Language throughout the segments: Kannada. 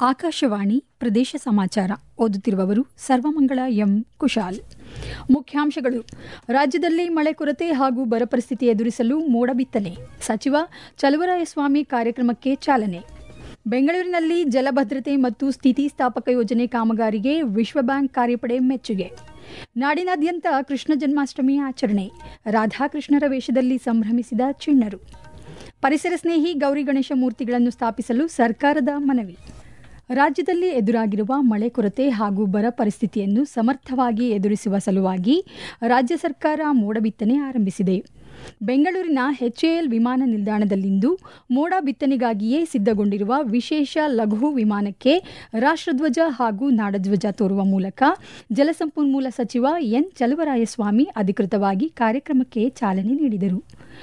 ಆಕಾಶವಾಣಿ ಪ್ರದೇಶ ಸಮಾಚಾರ ಓದುತ್ತಿರುವವರು ಸರ್ವಮಂಗಳ ಎಂ ಕುಶಾಲ್ ಮುಖ್ಯಾಂಶಗಳು ರಾಜ್ಯದಲ್ಲಿ ಮಳೆ ಕೊರತೆ ಹಾಗೂ ಬರ ಪರಿಸ್ಥಿತಿ ಎದುರಿಸಲು ಮೋಡ ಬಿತ್ತನೆ ಸಚಿವ ಚಲುವರಾಯಸ್ವಾಮಿ ಕಾರ್ಯಕ್ರಮಕ್ಕೆ ಚಾಲನೆ ಬೆಂಗಳೂರಿನಲ್ಲಿ ಜಲಭದ್ರತೆ ಮತ್ತು ಸ್ಥಿತಿಸ್ಥಾಪಕ ಯೋಜನೆ ಕಾಮಗಾರಿಗೆ ವಿಶ್ವ ಬ್ಯಾಂಕ್ ಕಾರ್ಯಪಡೆ ಮೆಚ್ಚುಗೆ ನಾಡಿನಾದ್ಯಂತ ಕೃಷ್ಣ ಜನ್ಮಾಷ್ಟಮಿ ಆಚರಣೆ ರಾಧಾಕೃಷ್ಣರ ವೇಷದಲ್ಲಿ ಸಂಭ್ರಮಿಸಿದ ಚಿಣ್ಣರು ಪರಿಸರ ಸ್ನೇಹಿ ಗೌರಿ ಗಣೇಶ ಮೂರ್ತಿಗಳನ್ನು ಸ್ಥಾಪಿಸಲು ಸರ್ಕಾರದ ಮನವಿ ರಾಜ್ಯದಲ್ಲಿ ಎದುರಾಗಿರುವ ಮಳೆ ಕೊರತೆ ಹಾಗೂ ಬರ ಪರಿಸ್ಥಿತಿಯನ್ನು ಸಮರ್ಥವಾಗಿ ಎದುರಿಸುವ ಸಲುವಾಗಿ ರಾಜ್ಯ ಸರ್ಕಾರ ಮೋಡ ಬಿತ್ತನೆ ಆರಂಭಿಸಿದೆ ಬೆಂಗಳೂರಿನ ಎಚ್ಎಎಲ್ ವಿಮಾನ ನಿಲ್ದಾಣದಲ್ಲಿಂದು ಮೋಡ ಬಿತ್ತನೆಗಾಗಿಯೇ ಸಿದ್ಧಗೊಂಡಿರುವ ವಿಶೇಷ ಲಘು ವಿಮಾನಕ್ಕೆ ರಾಷ್ಟ್ರಧ್ವಜ ಹಾಗೂ ನಾಡಧ್ವಜ ತೋರುವ ಮೂಲಕ ಜಲಸಂಪನ್ಮೂಲ ಸಚಿವ ಎನ್ ಚಲುವರಾಯಸ್ವಾಮಿ ಅಧಿಕೃತವಾಗಿ ಕಾರ್ಯಕ್ರಮಕ್ಕೆ ಚಾಲನೆ ನೀಡಿದರು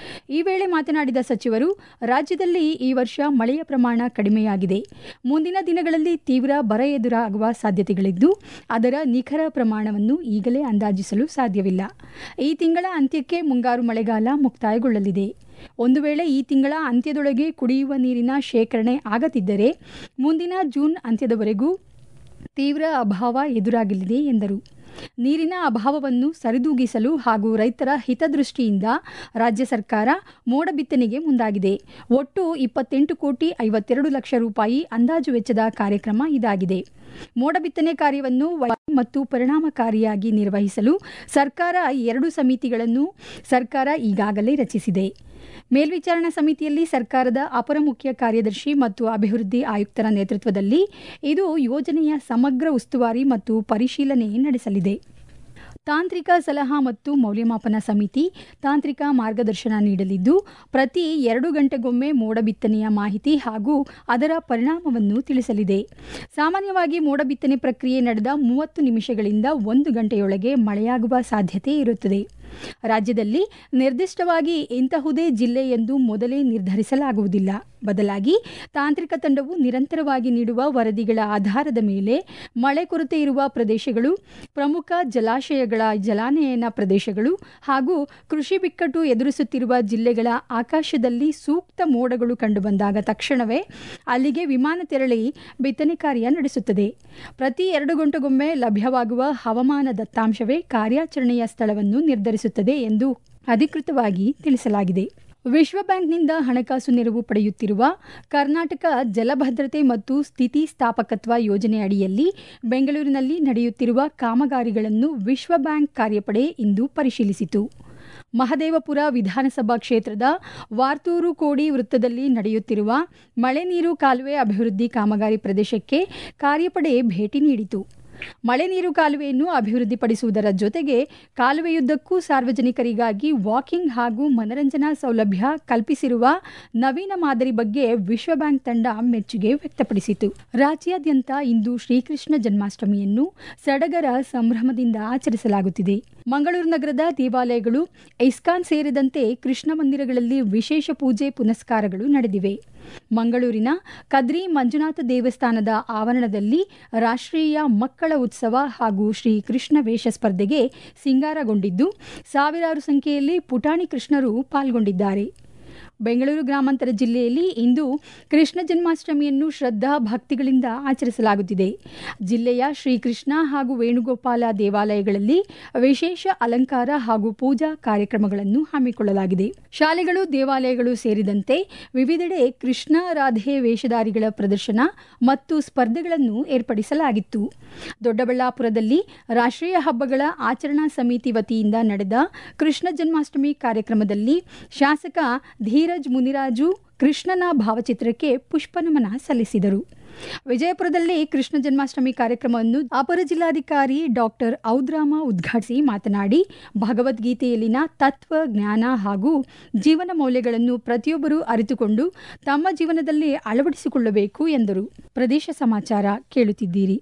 ಈ ವೇಳೆ ಮಾತನಾಡಿದ ಸಚಿವರು ರಾಜ್ಯದಲ್ಲಿ ಈ ವರ್ಷ ಮಳೆಯ ಪ್ರಮಾಣ ಕಡಿಮೆಯಾಗಿದೆ ಮುಂದಿನ ದಿನಗಳಲ್ಲಿ ತೀವ್ರ ಬರ ಎದುರಾಗುವ ಸಾಧ್ಯತೆಗಳಿದ್ದು ಅದರ ನಿಖರ ಪ್ರಮಾಣವನ್ನು ಈಗಲೇ ಅಂದಾಜಿಸಲು ಸಾಧ್ಯವಿಲ್ಲ ಈ ತಿಂಗಳ ಅಂತ್ಯಕ್ಕೆ ಮುಂಗಾರು ಮಳೆಗಾಲ ಮುಕ್ತಾಯಗೊಳ್ಳಲಿದೆ ಒಂದು ವೇಳೆ ಈ ತಿಂಗಳ ಅಂತ್ಯದೊಳಗೆ ಕುಡಿಯುವ ನೀರಿನ ಶೇಖರಣೆ ಆಗದಿದ್ದರೆ ಮುಂದಿನ ಜೂನ್ ಅಂತ್ಯದವರೆಗೂ ತೀವ್ರ ಅಭಾವ ಎದುರಾಗಲಿದೆ ಎಂದರು ನೀರಿನ ಅಭಾವವನ್ನು ಸರಿದೂಗಿಸಲು ಹಾಗೂ ರೈತರ ಹಿತದೃಷ್ಟಿಯಿಂದ ರಾಜ್ಯ ಸರ್ಕಾರ ಮೋಡ ಬಿತ್ತನೆಗೆ ಮುಂದಾಗಿದೆ ಒಟ್ಟು ಇಪ್ಪತ್ತೆಂಟು ಕೋಟಿ ಐವತ್ತೆರಡು ಲಕ್ಷ ರೂಪಾಯಿ ಅಂದಾಜು ವೆಚ್ಚದ ಕಾರ್ಯಕ್ರಮ ಇದಾಗಿದೆ ಮೋಡ ಬಿತ್ತನೆ ಕಾರ್ಯವನ್ನು ಮತ್ತು ಪರಿಣಾಮಕಾರಿಯಾಗಿ ನಿರ್ವಹಿಸಲು ಸರ್ಕಾರ ಎರಡು ಸಮಿತಿಗಳನ್ನು ಸರ್ಕಾರ ಈಗಾಗಲೇ ರಚಿಸಿದೆ ಮೇಲ್ವಿಚಾರಣಾ ಸಮಿತಿಯಲ್ಲಿ ಸರ್ಕಾರದ ಅಪರ ಮುಖ್ಯ ಕಾರ್ಯದರ್ಶಿ ಮತ್ತು ಅಭಿವೃದ್ಧಿ ಆಯುಕ್ತರ ನೇತೃತ್ವದಲ್ಲಿ ಇದು ಯೋಜನೆಯ ಸಮಗ್ರ ಉಸ್ತುವಾರಿ ಮತ್ತು ಪರಿಶೀಲನೆ ನಡೆಸಲಿದೆ ತಾಂತ್ರಿಕ ಸಲಹಾ ಮತ್ತು ಮೌಲ್ಯಮಾಪನ ಸಮಿತಿ ತಾಂತ್ರಿಕ ಮಾರ್ಗದರ್ಶನ ನೀಡಲಿದ್ದು ಪ್ರತಿ ಎರಡು ಗಂಟೆಗೊಮ್ಮೆ ಮೋಡ ಬಿತ್ತನೆಯ ಮಾಹಿತಿ ಹಾಗೂ ಅದರ ಪರಿಣಾಮವನ್ನು ತಿಳಿಸಲಿದೆ ಸಾಮಾನ್ಯವಾಗಿ ಮೋಡ ಬಿತ್ತನೆ ಪ್ರಕ್ರಿಯೆ ನಡೆದ ಮೂವತ್ತು ನಿಮಿಷಗಳಿಂದ ಒಂದು ಗಂಟೆಯೊಳಗೆ ಮಳೆಯಾಗುವ ಸಾಧ್ಯತೆ ಇರುತ್ತದೆ ರಾಜ್ಯದಲ್ಲಿ ನಿರ್ದಿಷ್ಟವಾಗಿ ಇಂತಹುದೇ ಜಿಲ್ಲೆ ಎಂದು ಮೊದಲೇ ನಿರ್ಧರಿಸಲಾಗುವುದಿಲ್ಲ ಬದಲಾಗಿ ತಾಂತ್ರಿಕ ತಂಡವು ನಿರಂತರವಾಗಿ ನೀಡುವ ವರದಿಗಳ ಆಧಾರದ ಮೇಲೆ ಮಳೆ ಕೊರತೆ ಇರುವ ಪ್ರದೇಶಗಳು ಪ್ರಮುಖ ಜಲಾಶಯಗಳ ಜಲಾನಯನ ಪ್ರದೇಶಗಳು ಹಾಗೂ ಕೃಷಿ ಬಿಕ್ಕಟ್ಟು ಎದುರಿಸುತ್ತಿರುವ ಜಿಲ್ಲೆಗಳ ಆಕಾಶದಲ್ಲಿ ಸೂಕ್ತ ಮೋಡಗಳು ಕಂಡುಬಂದಾಗ ತಕ್ಷಣವೇ ಅಲ್ಲಿಗೆ ವಿಮಾನ ತೆರಳಿ ಬಿತ್ತನೆ ಕಾರ್ಯ ನಡೆಸುತ್ತದೆ ಪ್ರತಿ ಎರಡು ಗಂಟೆಗೊಮ್ಮೆ ಲಭ್ಯವಾಗುವ ಹವಾಮಾನ ದತ್ತಾಂಶವೇ ಕಾರ್ಯಾಚರಣೆಯ ಸ್ಥಳವನ್ನು ನಿರ್ಧರಿಸುತ್ತದೆ ಎಂದು ಅಧಿಕೃತವಾಗಿ ತಿಳಿಸಲಾಗಿದೆ ವಿಶ್ವ ಬ್ಯಾಂಕ್ನಿಂದ ಹಣಕಾಸು ನೆರವು ಪಡೆಯುತ್ತಿರುವ ಕರ್ನಾಟಕ ಜಲಭದ್ರತೆ ಮತ್ತು ಸ್ಥಿತಿಸ್ಥಾಪಕತ್ವ ಯೋಜನೆ ಅಡಿಯಲ್ಲಿ ಬೆಂಗಳೂರಿನಲ್ಲಿ ನಡೆಯುತ್ತಿರುವ ಕಾಮಗಾರಿಗಳನ್ನು ವಿಶ್ವ ಬ್ಯಾಂಕ್ ಕಾರ್ಯಪಡೆ ಇಂದು ಪರಿಶೀಲಿಸಿತು ಮಹದೇವಪುರ ವಿಧಾನಸಭಾ ಕ್ಷೇತ್ರದ ವಾರ್ತೂರು ಕೋಡಿ ವೃತ್ತದಲ್ಲಿ ನಡೆಯುತ್ತಿರುವ ಮಳೆ ನೀರು ಕಾಲುವೆ ಅಭಿವೃದ್ಧಿ ಕಾಮಗಾರಿ ಪ್ರದೇಶಕ್ಕೆ ಕಾರ್ಯಪಡೆ ಭೇಟಿ ನೀಡಿತು ಮಳೆ ನೀರು ಕಾಲುವೆಯನ್ನು ಅಭಿವೃದ್ಧಿಪಡಿಸುವುದರ ಜೊತೆಗೆ ಕಾಲುವೆಯುದ್ದಕ್ಕೂ ಸಾರ್ವಜನಿಕರಿಗಾಗಿ ವಾಕಿಂಗ್ ಹಾಗೂ ಮನರಂಜನಾ ಸೌಲಭ್ಯ ಕಲ್ಪಿಸಿರುವ ನವೀನ ಮಾದರಿ ಬಗ್ಗೆ ವಿಶ್ವ ಬ್ಯಾಂಕ್ ತಂಡ ಮೆಚ್ಚುಗೆ ವ್ಯಕ್ತಪಡಿಸಿತು ರಾಜ್ಯಾದ್ಯಂತ ಇಂದು ಶ್ರೀಕೃಷ್ಣ ಜನ್ಮಾಷ್ಟಮಿಯನ್ನು ಸಡಗರ ಸಂಭ್ರಮದಿಂದ ಆಚರಿಸಲಾಗುತ್ತಿದೆ ಮಂಗಳೂರು ನಗರದ ದೇವಾಲಯಗಳು ಐಸ್ಕಾನ್ ಸೇರಿದಂತೆ ಕೃಷ್ಣ ಮಂದಿರಗಳಲ್ಲಿ ವಿಶೇಷ ಪೂಜೆ ಪುನಸ್ಕಾರಗಳು ನಡೆದಿವೆ ಮಂಗಳೂರಿನ ಕದ್ರಿ ಮಂಜುನಾಥ ದೇವಸ್ಥಾನದ ಆವರಣದಲ್ಲಿ ರಾಷ್ಟ್ರೀಯ ಮಕ್ಕಳ ಉತ್ಸವ ಹಾಗೂ ಶ್ರೀ ಕೃಷ್ಣ ವೇಷ ಸ್ಪರ್ಧೆಗೆ ಸಿಂಗಾರಗೊಂಡಿದ್ದು ಸಾವಿರಾರು ಸಂಖ್ಯೆಯಲ್ಲಿ ಪುಟಾಣಿ ಕೃಷ್ಣರು ಪಾಲ್ಗೊಂಡಿದ್ದಾರೆ ಬೆಂಗಳೂರು ಗ್ರಾಮಾಂತರ ಜಿಲ್ಲೆಯಲ್ಲಿ ಇಂದು ಕೃಷ್ಣ ಜನ್ಮಾಷ್ಟಮಿಯನ್ನು ಶ್ರದ್ಧಾ ಭಕ್ತಿಗಳಿಂದ ಆಚರಿಸಲಾಗುತ್ತಿದೆ ಜಿಲ್ಲೆಯ ಶ್ರೀಕೃಷ್ಣ ಹಾಗೂ ವೇಣುಗೋಪಾಲ ದೇವಾಲಯಗಳಲ್ಲಿ ವಿಶೇಷ ಅಲಂಕಾರ ಹಾಗೂ ಪೂಜಾ ಕಾರ್ಯಕ್ರಮಗಳನ್ನು ಹಮ್ಮಿಕೊಳ್ಳಲಾಗಿದೆ ಶಾಲೆಗಳು ದೇವಾಲಯಗಳು ಸೇರಿದಂತೆ ವಿವಿಧೆಡೆ ಕೃಷ್ಣ ರಾಧೆ ವೇಷಧಾರಿಗಳ ಪ್ರದರ್ಶನ ಮತ್ತು ಸ್ಪರ್ಧೆಗಳನ್ನು ಏರ್ಪಡಿಸಲಾಗಿತ್ತು ದೊಡ್ಡಬಳ್ಳಾಪುರದಲ್ಲಿ ರಾಷ್ಟ್ರೀಯ ಹಬ್ಬಗಳ ಆಚರಣಾ ಸಮಿತಿ ವತಿಯಿಂದ ನಡೆದ ಕೃಷ್ಣ ಜನ್ಮಾಷ್ಟಮಿ ಕಾರ್ಯಕ್ರಮದಲ್ಲಿ ಶಾಸಕ ಧೀರಜ್ ಮುನಿರಾಜು ಕೃಷ್ಣನ ಭಾವಚಿತ್ರಕ್ಕೆ ಪುಷ್ಪನಮನ ಸಲ್ಲಿಸಿದರು ವಿಜಯಪುರದಲ್ಲಿ ಕೃಷ್ಣ ಜನ್ಮಾಷ್ಟಮಿ ಕಾರ್ಯಕ್ರಮವನ್ನು ಅಪರ ಜಿಲ್ಲಾಧಿಕಾರಿ ಡಾಕ್ಟರ್ ಔದ್ರಾಮ ಉದ್ಘಾಟಿಸಿ ಮಾತನಾಡಿ ಭಗವದ್ಗೀತೆಯಲ್ಲಿನ ತತ್ವ ಜ್ಞಾನ ಹಾಗೂ ಜೀವನ ಮೌಲ್ಯಗಳನ್ನು ಪ್ರತಿಯೊಬ್ಬರೂ ಅರಿತುಕೊಂಡು ತಮ್ಮ ಜೀವನದಲ್ಲಿ ಅಳವಡಿಸಿಕೊಳ್ಳಬೇಕು ಎಂದರು ಪ್ರದೇಶ ಸಮಾಚಾರ ಕೇಳುತ್ತಿದ್ದೀರಿ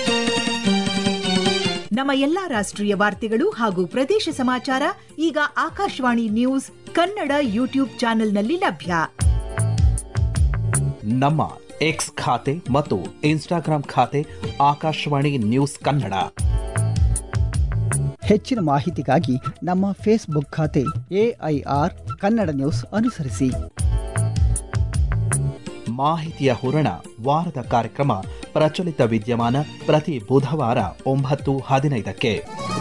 ನಮ್ಮ ಎಲ್ಲಾ ರಾಷ್ಟ್ರೀಯ ವಾರ್ತೆಗಳು ಹಾಗೂ ಪ್ರದೇಶ ಸಮಾಚಾರ ಈಗ ಆಕಾಶವಾಣಿ ನ್ಯೂಸ್ ಕನ್ನಡ ಯೂಟ್ಯೂಬ್ ಚಾನೆಲ್ನಲ್ಲಿ ಲಭ್ಯ ನಮ್ಮ ಎಕ್ಸ್ ಖಾತೆ ಮತ್ತು ಇನ್ಸ್ಟಾಗ್ರಾಂ ಖಾತೆ ಆಕಾಶವಾಣಿ ನ್ಯೂಸ್ ಕನ್ನಡ ಹೆಚ್ಚಿನ ಮಾಹಿತಿಗಾಗಿ ನಮ್ಮ ಫೇಸ್ಬುಕ್ ಖಾತೆ ಎಐಆರ್ ಕನ್ನಡ ನ್ಯೂಸ್ ಅನುಸರಿಸಿ ಮಾಹಿತಿಯ ಹೂರಣ ವಾರದ ಕಾರ್ಯಕ್ರಮ ಪ್ರಚಲಿತ ವಿದ್ಯಮಾನ ಪ್ರತಿ ಬುಧವಾರ ಒಂಬತ್ತು ಹದಿನೈದಕ್ಕೆ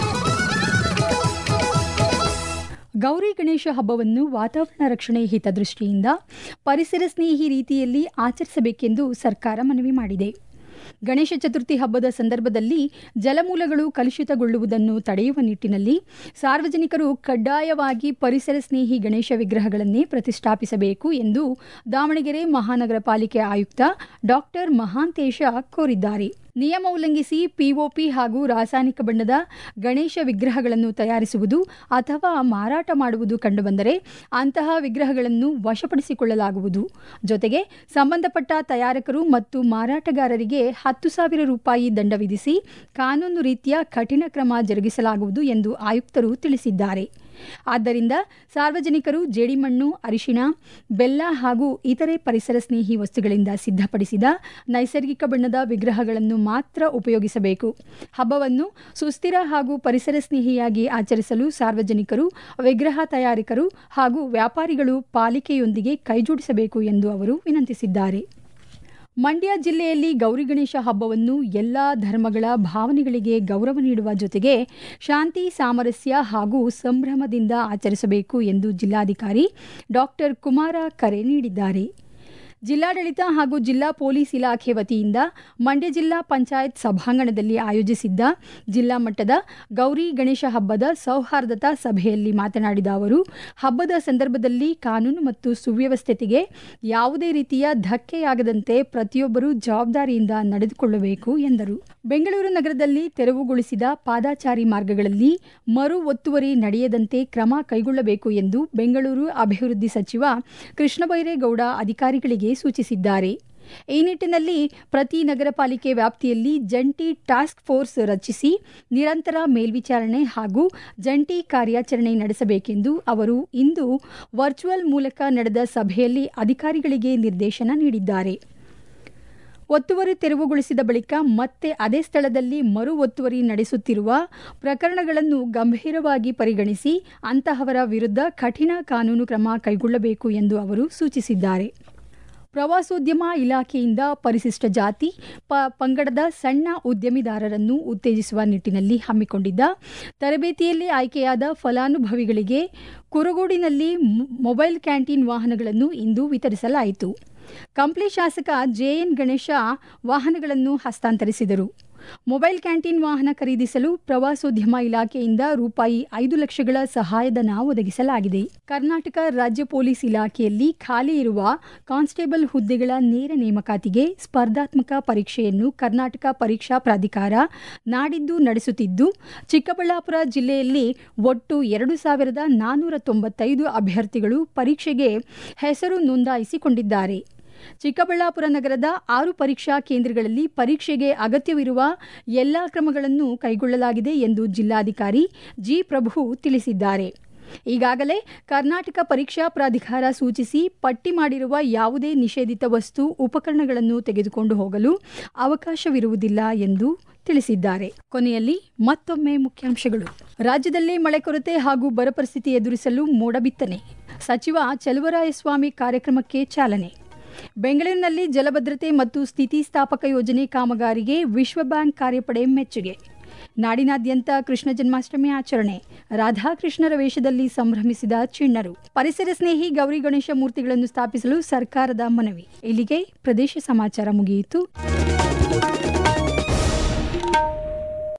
ಗೌರಿ ಗಣೇಶ ಹಬ್ಬವನ್ನು ವಾತಾವರಣ ರಕ್ಷಣೆ ಹಿತದೃಷ್ಟಿಯಿಂದ ಪರಿಸರ ಸ್ನೇಹಿ ರೀತಿಯಲ್ಲಿ ಆಚರಿಸಬೇಕೆಂದು ಸರ್ಕಾರ ಮನವಿ ಮಾಡಿದೆ ಗಣೇಶ ಚತುರ್ಥಿ ಹಬ್ಬದ ಸಂದರ್ಭದಲ್ಲಿ ಜಲಮೂಲಗಳು ಕಲುಷಿತಗೊಳ್ಳುವುದನ್ನು ತಡೆಯುವ ನಿಟ್ಟಿನಲ್ಲಿ ಸಾರ್ವಜನಿಕರು ಕಡ್ಡಾಯವಾಗಿ ಪರಿಸರ ಸ್ನೇಹಿ ಗಣೇಶ ವಿಗ್ರಹಗಳನ್ನೇ ಪ್ರತಿಷ್ಠಾಪಿಸಬೇಕು ಎಂದು ದಾವಣಗೆರೆ ಮಹಾನಗರ ಪಾಲಿಕೆ ಆಯುಕ್ತ ಡಾಕ್ಟರ್ ಮಹಾಂತೇಶ ಕೋರಿದ್ದಾರೆ ನಿಯಮ ಉಲ್ಲಂಘಿಸಿ ಪಿಒಪಿ ಹಾಗೂ ರಾಸಾಯನಿಕ ಬಣ್ಣದ ಗಣೇಶ ವಿಗ್ರಹಗಳನ್ನು ತಯಾರಿಸುವುದು ಅಥವಾ ಮಾರಾಟ ಮಾಡುವುದು ಕಂಡುಬಂದರೆ ಅಂತಹ ವಿಗ್ರಹಗಳನ್ನು ವಶಪಡಿಸಿಕೊಳ್ಳಲಾಗುವುದು ಜೊತೆಗೆ ಸಂಬಂಧಪಟ್ಟ ತಯಾರಕರು ಮತ್ತು ಮಾರಾಟಗಾರರಿಗೆ ಹತ್ತು ಸಾವಿರ ರೂಪಾಯಿ ದಂಡ ವಿಧಿಸಿ ಕಾನೂನು ರೀತಿಯ ಕಠಿಣ ಕ್ರಮ ಜರುಗಿಸಲಾಗುವುದು ಎಂದು ಆಯುಕ್ತರು ತಿಳಿಸಿದ್ದಾರೆ ಆದ್ದರಿಂದ ಸಾರ್ವಜನಿಕರು ಜೇಡಿಮಣ್ಣು ಅರಿಶಿಣ ಬೆಲ್ಲ ಹಾಗೂ ಇತರೆ ಪರಿಸರ ಸ್ನೇಹಿ ವಸ್ತುಗಳಿಂದ ಸಿದ್ಧಪಡಿಸಿದ ನೈಸರ್ಗಿಕ ಬಣ್ಣದ ವಿಗ್ರಹಗಳನ್ನು ಮಾತ್ರ ಉಪಯೋಗಿಸಬೇಕು ಹಬ್ಬವನ್ನು ಸುಸ್ಥಿರ ಹಾಗೂ ಪರಿಸರ ಸ್ನೇಹಿಯಾಗಿ ಆಚರಿಸಲು ಸಾರ್ವಜನಿಕರು ವಿಗ್ರಹ ತಯಾರಕರು ಹಾಗೂ ವ್ಯಾಪಾರಿಗಳು ಪಾಲಿಕೆಯೊಂದಿಗೆ ಕೈಜೋಡಿಸಬೇಕು ಎಂದು ಅವರು ವಿನಂತಿಸಿದ್ದಾರೆ ಮಂಡ್ಯ ಜಿಲ್ಲೆಯಲ್ಲಿ ಗೌರಿ ಗಣೇಶ ಹಬ್ಬವನ್ನು ಎಲ್ಲ ಧರ್ಮಗಳ ಭಾವನೆಗಳಿಗೆ ಗೌರವ ನೀಡುವ ಜೊತೆಗೆ ಶಾಂತಿ ಸಾಮರಸ್ಯ ಹಾಗೂ ಸಂಭ್ರಮದಿಂದ ಆಚರಿಸಬೇಕು ಎಂದು ಜಿಲ್ಲಾಧಿಕಾರಿ ಡಾಕ್ಟರ್ ಕುಮಾರ ಕರೆ ನೀಡಿದ್ದಾರೆ ಜಿಲ್ಲಾಡಳಿತ ಹಾಗೂ ಜಿಲ್ಲಾ ಪೊಲೀಸ್ ಇಲಾಖೆ ವತಿಯಿಂದ ಮಂಡ್ಯ ಜಿಲ್ಲಾ ಪಂಚಾಯತ್ ಸಭಾಂಗಣದಲ್ಲಿ ಆಯೋಜಿಸಿದ್ದ ಜಿಲ್ಲಾ ಮಟ್ಟದ ಗೌರಿ ಗಣೇಶ ಹಬ್ಬದ ಸೌಹಾರ್ದತಾ ಸಭೆಯಲ್ಲಿ ಮಾತನಾಡಿದ ಅವರು ಹಬ್ಬದ ಸಂದರ್ಭದಲ್ಲಿ ಕಾನೂನು ಮತ್ತು ಸುವ್ಯವಸ್ಥತೆಗೆ ಯಾವುದೇ ರೀತಿಯ ಧಕ್ಕೆಯಾಗದಂತೆ ಪ್ರತಿಯೊಬ್ಬರೂ ಜವಾಬ್ದಾರಿಯಿಂದ ನಡೆದುಕೊಳ್ಳಬೇಕು ಎಂದರು ಬೆಂಗಳೂರು ನಗರದಲ್ಲಿ ತೆರವುಗೊಳಿಸಿದ ಪಾದಾಚಾರಿ ಮಾರ್ಗಗಳಲ್ಲಿ ಮರು ಒತ್ತುವರಿ ನಡೆಯದಂತೆ ಕ್ರಮ ಕೈಗೊಳ್ಳಬೇಕು ಎಂದು ಬೆಂಗಳೂರು ಅಭಿವೃದ್ಧಿ ಸಚಿವ ಕೃಷ್ಣ ಬೈರೇಗೌಡ ಅಧಿಕಾರಿಗಳಿಗೆ ಸೂಚಿಸಿದ್ದಾರೆ ಈ ನಿಟ್ಟಿನಲ್ಲಿ ಪ್ರತಿ ನಗರ ಪಾಲಿಕೆ ವ್ಯಾಪ್ತಿಯಲ್ಲಿ ಜಂಟಿ ಟಾಸ್ಕ್ ಫೋರ್ಸ್ ರಚಿಸಿ ನಿರಂತರ ಮೇಲ್ವಿಚಾರಣೆ ಹಾಗೂ ಜಂಟಿ ಕಾರ್ಯಾಚರಣೆ ನಡೆಸಬೇಕೆಂದು ಅವರು ಇಂದು ವರ್ಚುವಲ್ ಮೂಲಕ ನಡೆದ ಸಭೆಯಲ್ಲಿ ಅಧಿಕಾರಿಗಳಿಗೆ ನಿರ್ದೇಶನ ನೀಡಿದ್ದಾರೆ ಒತ್ತುವರಿ ತೆರವುಗೊಳಿಸಿದ ಬಳಿಕ ಮತ್ತೆ ಅದೇ ಸ್ಥಳದಲ್ಲಿ ಮರು ಒತ್ತುವರಿ ನಡೆಸುತ್ತಿರುವ ಪ್ರಕರಣಗಳನ್ನು ಗಂಭೀರವಾಗಿ ಪರಿಗಣಿಸಿ ಅಂತಹವರ ವಿರುದ್ಧ ಕಠಿಣ ಕಾನೂನು ಕ್ರಮ ಕೈಗೊಳ್ಳಬೇಕು ಎಂದು ಅವರು ಸೂಚಿಸಿದ್ದಾರೆ ಪ್ರವಾಸೋದ್ಯಮ ಇಲಾಖೆಯಿಂದ ಪರಿಶಿಷ್ಟ ಜಾತಿ ಪ ಪಂಗಡದ ಸಣ್ಣ ಉದ್ಯಮಿದಾರರನ್ನು ಉತ್ತೇಜಿಸುವ ನಿಟ್ಟಿನಲ್ಲಿ ಹಮ್ಮಿಕೊಂಡಿದ್ದ ತರಬೇತಿಯಲ್ಲಿ ಆಯ್ಕೆಯಾದ ಫಲಾನುಭವಿಗಳಿಗೆ ಕುರುಗೋಡಿನಲ್ಲಿ ಮೊಬೈಲ್ ಕ್ಯಾಂಟೀನ್ ವಾಹನಗಳನ್ನು ಇಂದು ವಿತರಿಸಲಾಯಿತು ಕಂಪ್ಲಿ ಶಾಸಕ ಜೆಎನ್ ಗಣೇಶ ವಾಹನಗಳನ್ನು ಹಸ್ತಾಂತರಿಸಿದರು ಮೊಬೈಲ್ ಕ್ಯಾಂಟೀನ್ ವಾಹನ ಖರೀದಿಸಲು ಪ್ರವಾಸೋದ್ಯಮ ಇಲಾಖೆಯಿಂದ ರೂಪಾಯಿ ಐದು ಲಕ್ಷಗಳ ಸಹಾಯಧನ ಒದಗಿಸಲಾಗಿದೆ ಕರ್ನಾಟಕ ರಾಜ್ಯ ಪೊಲೀಸ್ ಇಲಾಖೆಯಲ್ಲಿ ಖಾಲಿ ಇರುವ ಕಾನ್ಸ್ಟೇಬಲ್ ಹುದ್ದೆಗಳ ನೇರ ನೇಮಕಾತಿಗೆ ಸ್ಪರ್ಧಾತ್ಮಕ ಪರೀಕ್ಷೆಯನ್ನು ಕರ್ನಾಟಕ ಪರೀಕ್ಷಾ ಪ್ರಾಧಿಕಾರ ನಾಡಿದ್ದು ನಡೆಸುತ್ತಿದ್ದು ಚಿಕ್ಕಬಳ್ಳಾಪುರ ಜಿಲ್ಲೆಯಲ್ಲಿ ಒಟ್ಟು ಎರಡು ಸಾವಿರದ ನಾನ್ನೂರ ತೊಂಬತ್ತೈದು ಅಭ್ಯರ್ಥಿಗಳು ಪರೀಕ್ಷೆಗೆ ಹೆಸರು ನೋಂದಾಯಿಸಿಕೊಂಡಿದ್ದಾರೆ ಚಿಕ್ಕಬಳ್ಳಾಪುರ ನಗರದ ಆರು ಪರೀಕ್ಷಾ ಕೇಂದ್ರಗಳಲ್ಲಿ ಪರೀಕ್ಷೆಗೆ ಅಗತ್ಯವಿರುವ ಎಲ್ಲ ಕ್ರಮಗಳನ್ನು ಕೈಗೊಳ್ಳಲಾಗಿದೆ ಎಂದು ಜಿಲ್ಲಾಧಿಕಾರಿ ಜಿ ಪ್ರಭು ತಿಳಿಸಿದ್ದಾರೆ ಈಗಾಗಲೇ ಕರ್ನಾಟಕ ಪರೀಕ್ಷಾ ಪ್ರಾಧಿಕಾರ ಸೂಚಿಸಿ ಪಟ್ಟಿ ಮಾಡಿರುವ ಯಾವುದೇ ನಿಷೇಧಿತ ವಸ್ತು ಉಪಕರಣಗಳನ್ನು ತೆಗೆದುಕೊಂಡು ಹೋಗಲು ಅವಕಾಶವಿರುವುದಿಲ್ಲ ಎಂದು ತಿಳಿಸಿದ್ದಾರೆ ಕೊನೆಯಲ್ಲಿ ಮತ್ತೊಮ್ಮೆ ಮುಖ್ಯಾಂಶಗಳು ರಾಜ್ಯದಲ್ಲಿ ಮಳೆ ಕೊರತೆ ಹಾಗೂ ಬರ ಪರಿಸ್ಥಿತಿ ಎದುರಿಸಲು ಮೋಡ ಬಿತ್ತನೆ ಸಚಿವ ಚಲುವರಾಯಸ್ವಾಮಿ ಕಾರ್ಯಕ್ರಮಕ್ಕೆ ಚಾಲನೆ ಬೆಂಗಳೂರಿನಲ್ಲಿ ಜಲಭದ್ರತೆ ಮತ್ತು ಸ್ಥಿತಿಸ್ಥಾಪಕ ಯೋಜನೆ ಕಾಮಗಾರಿಗೆ ವಿಶ್ವ ಬ್ಯಾಂಕ್ ಕಾರ್ಯಪಡೆ ಮೆಚ್ಚುಗೆ ನಾಡಿನಾದ್ಯಂತ ಕೃಷ್ಣ ಜನ್ಮಾಷ್ಟಮಿ ಆಚರಣೆ ರಾಧಾಕೃಷ್ಣರ ವೇಷದಲ್ಲಿ ಸಂಭ್ರಮಿಸಿದ ಚಿಣ್ಣರು ಪರಿಸರ ಸ್ನೇಹಿ ಗೌರಿ ಗಣೇಶ ಮೂರ್ತಿಗಳನ್ನು ಸ್ಥಾಪಿಸಲು ಸರ್ಕಾರದ ಮನವಿ ಇಲ್ಲಿಗೆ ಪ್ರದೇಶ ಸಮಾಚಾರ ಮುಗಿಯಿತು